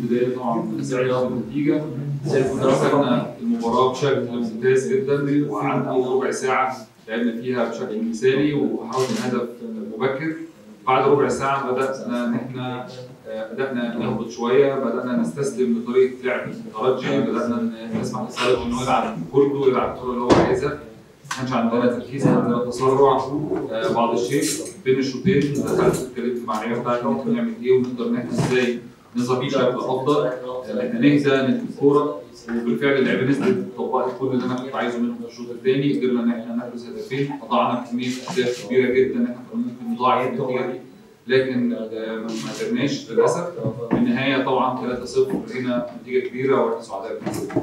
البدايه طبعا سعيد بالنتيجه مسكنا المباراه بشكل ممتاز جدا وقعدنا اول ربع ساعه لعبنا فيها بشكل مثالي وحاولنا هدف مبكر بعد ربع ساعه بدانا ان احنا آه، بدانا نهبط شويه بدانا نستسلم لطريقه لعب الترجي بدانا نسمح لصالح انه يلعب كله يلعب الكره اللي هو عايزها ما كانش عندنا تركيز كان عندنا تسرع آه، بعض الشيء بين الشوطين دخلت اتكلمت مع اللعيبه بتاعتي ممكن نعمل ايه ونقدر ان احنا ازاي نظهر بشكل افضل ان احنا نهدى ندي الكوره وبالفعل اللعيبه نزلت طبقت كل اللي انا كنت عايزه منهم في الشوط الثاني قدرنا ان احنا نحرز هدفين اضعنا كميه اهداف كبيره جدا ان احنا كنا ممكن نضاعف النتيجه دي لكن آه، ما قدرناش للاسف في النهايه طبعا 3-0 هنا نتيجه كبيره واحنا سعداء بيها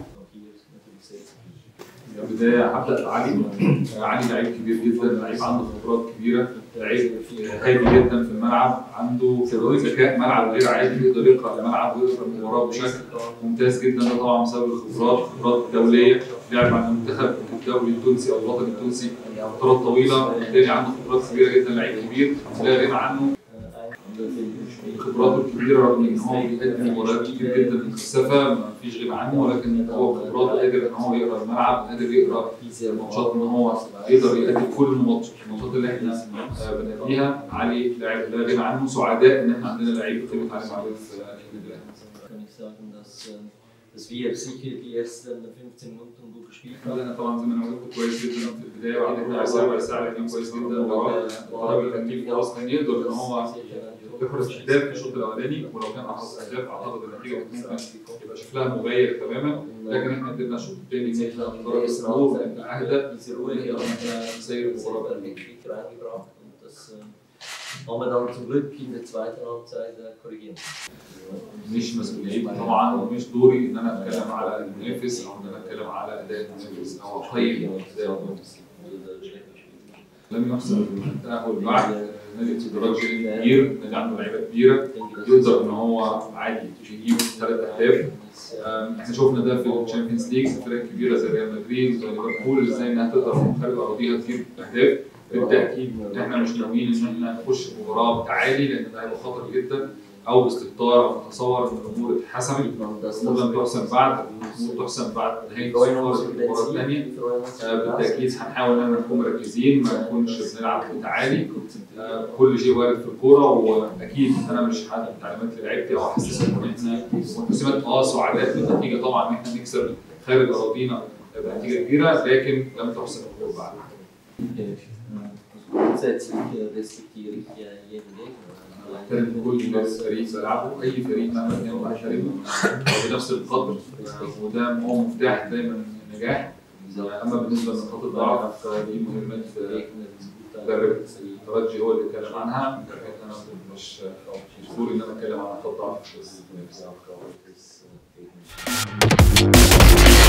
البدايه هبدا بعلي آه، علي لعيب كبير جدا لعيب عنده خبرات كبيره لعيب هادي جدا في الملعب عنده ذكاء ملعب غير عادي يقدر يقرا الملعب ويقرا المباراه بشكل ممتاز جدا ده طبعا بسبب الخبرات خبرات دوليه لعب مع المنتخب الدولي التونسي او الوطني التونسي فترات طويله بالتالي عنده خبرات كبيره جدا لعيب كبير لا غنى عنه خبراته الكبيره رغم ان هو بيأدي مباريات كتير جدا مكثفه ما فيش غنى عنه ولكن هو بخبراته قادر ان هو يقرا الملعب قادر يقرا الماتشات ان هو يقدر يأدي كل الماتش- الماتشات اللي احنا آه، بنأديها علي لاعب لا غنى عنه سعداء ان احنا عندنا لعيب قيمه علي معروف في النادي الاهلي kann ich sagen, dass, ähm, dass wir sicher die ersten 15 Minuten gut gespielt haben. انا طبعا زي ما انا قلت كويس جدا في البدايه وبعد كده ربع ساعه لعبنا كويس جدا الراجل كان ليه فرص كان يقدر ان هو يحرز اهداف في الشوط الاولاني ولو كان احرز اهداف اعتقد النتيجه كانت ممكن يبقى شكلها مغاير تماما لكن احنا قدرنا الشوط الثاني نطلع من درجه الامور نبقى اهدى diese ونقدر ruhige ان احنا نسير المباراه Art بأمانة. Kick reingebracht und das ähm, haben wir dann zum Glück in der zweiten Halbzeit äh, korrigiert. مش مسؤوليتي طبعا ومش دوري ان انا اتكلم على المنافس او ان انا اتكلم على اداء المنافس او اقيم اداء المنافس Oder schlecht gespielt. لم يحصل التاهل بعد نادي التدرج كبير نادي عنده لعيبه كبيره Ich denke, das يقدر ان هو عادي يجيب ثلاث اهداف ist, äh, آم، احنا شفنا ده في الشامبيونز ليج فرق كبيره زي ريال مدريد زي ليفربول ازاي انها تقدر من خارج ارضيها تجيب اهداف بالتاكيد احنا مش ناويين ان احنا نخش مباراه بتعالي لان ده هيبقى خطر جدا او باستهتار او نتصور ان الامور اتحسمت man das الامور لم تحسم بعد الامور تحسم بعد نهايه freuen uns صفاره über den المباراه Sieg, الثانيه wir freuen uns آه، über das. بالتاكيد هنحاول ان احنا نكون مركزين ما نكونش بنلعب بتعالي آه، كل شيء وارد في الكوره واكيد انا مش هدي تعليمات لعيبتي او احسسهم ان احنا منقسمات اه سعداء بالنتيجه طبعا ان احنا نكسب خارج اراضينا بنتيجه كبيره لكن لم تحسم الامور بعد Grundsätzlich äh, respektiere ich äh, jeden Gegner. احترم كل فريق بلعبه اي فريق مهما كان بحترمه آه، بنفس القدر آه، وده هو مفتاح دايما النجاح آه، اما بالنسبه لنقاط الضعف فدي مهمه آه، مدرب الترجي هو اللي اتكلم عنها لكن انا مش مش دوري ان انا اتكلم عن نقاط ضعف المنافس